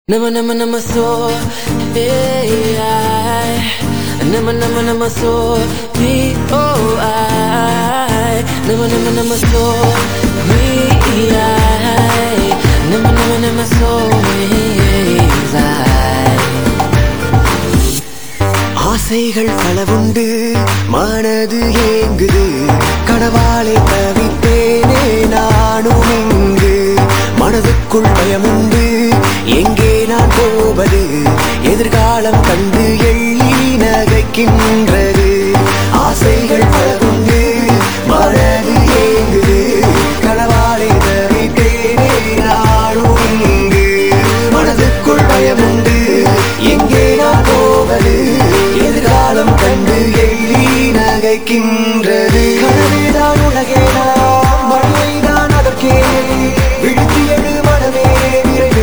Nama nama nama so hey, I. Nama nama nama so P O I Nama nama nama so we I Nama nama nama so is I ஆசைகள் பலவுண்டு மனது ஏங்குது கனவாலை தவித்தேனே நானும் இங்கு மனதுக்குள் பயமுண்டு எங்கே நான் போவது எதிர்காலம் கண்டு எள்ளி நகைக்கின்றது ஆசைகள் பலவுண்டு மனது ஏங்குது கனவாலை தவித்தேனே நானும் இங்கு மனதுக்குள் பயமுண்டு எங்கே நான் போவது எதிர்காலம் கண்டு எள்ளி நகைக்கின்றது கனவேதான் உலகேதான் மழைதான் அதற்கே விழுத்தி எழு மனமே விரைவே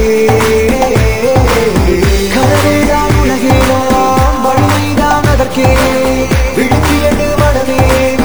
கனவேதான் உலகேதான் மழைதான் அதற்கே விழுத்தி எழு மனமே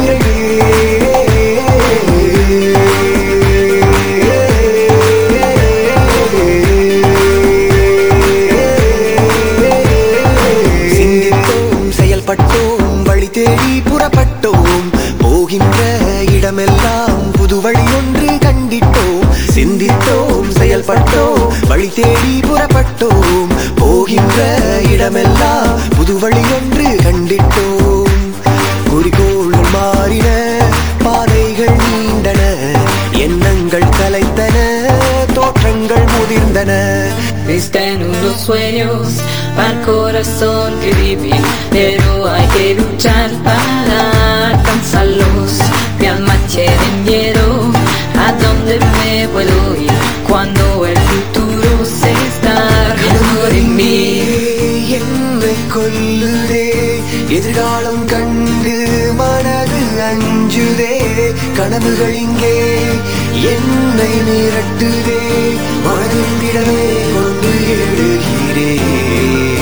சிந்தித்தோம் செயல்பட்டோம் வழி தேடி புறப்பட்டோம் போகின்ற இடமெல்லாம் புது வழி ஒன்று கண்டிட்டோம் சிந்தித்தோம் செயல்பட்டோம் வழி தேடி புறப்பட்டோம் போகின்ற இடமெல்லாம் புது வழி ஒன்று கண்டிட்டோம் குறிக்கோள்கள் மாறின பாதைகள் நீண்டன எண்ணங்கள் கலைத்தன தோற்றங்கள் முதிர்ந்தன Visten unos sueños para el corazón que vivir, pero hay que luchar para alcanzarlos. Mi alma tiene miedo, ¿a dónde me puedo ir cuando el futuro se está riendo de mí? என்னை கொல்லுதே எதிர்காலம் கண்டு மனது அஞ்சுதே கனவுகள் இங்கே என்னை மிரட்டுதே மனதிடமே கொண்டு எழுகிறேன்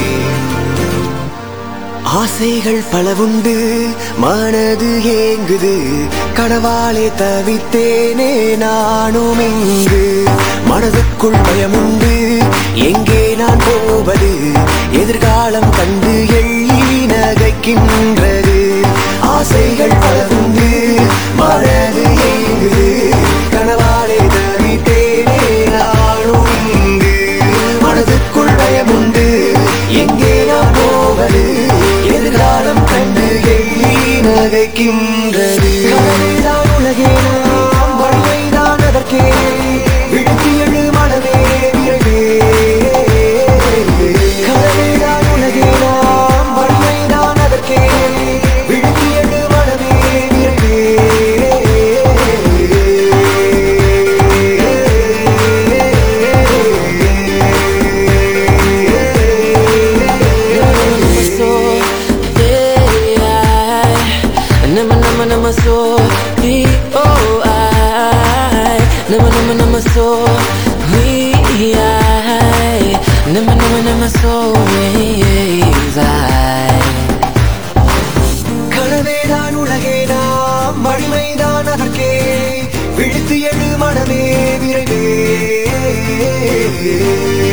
ஆசைகள் பலவுண்டு மனது ஏங்குது கனவாலே தவித்தேனே நானும் இங்கு மனதுக்குள் பயமுண்டு எங்கே நான் போவது எதிர்காலம் கண்டு எள்ளி நகைக்கின்றது ஆசைகள் பலவுண்டு மனது ஏங்குது கனவாலே தவித்தேனே நானும் இங்கு மனதுக்குள் பயமுண்டு எங்கே நான் போவது எதிர்காலம் கண்டு எள்ளி நகைக்கின்றது கனவேதான் உலகே நாம் வழிமைதான் அதற்கே விழுத்தி எழு மனமே விரைவே கனவேதான் உலகே நாம் வழிமைதான் அதற்கே விழுத்தி எழு மனமே Nama so hey, I. Nama nama nama so P O I Nama nama nama so we I Nama nama nama so is I கனவேதான் உலகே நாம் வலிமைதான் அதற்கே விழுத்து எழு மனமே விரைவே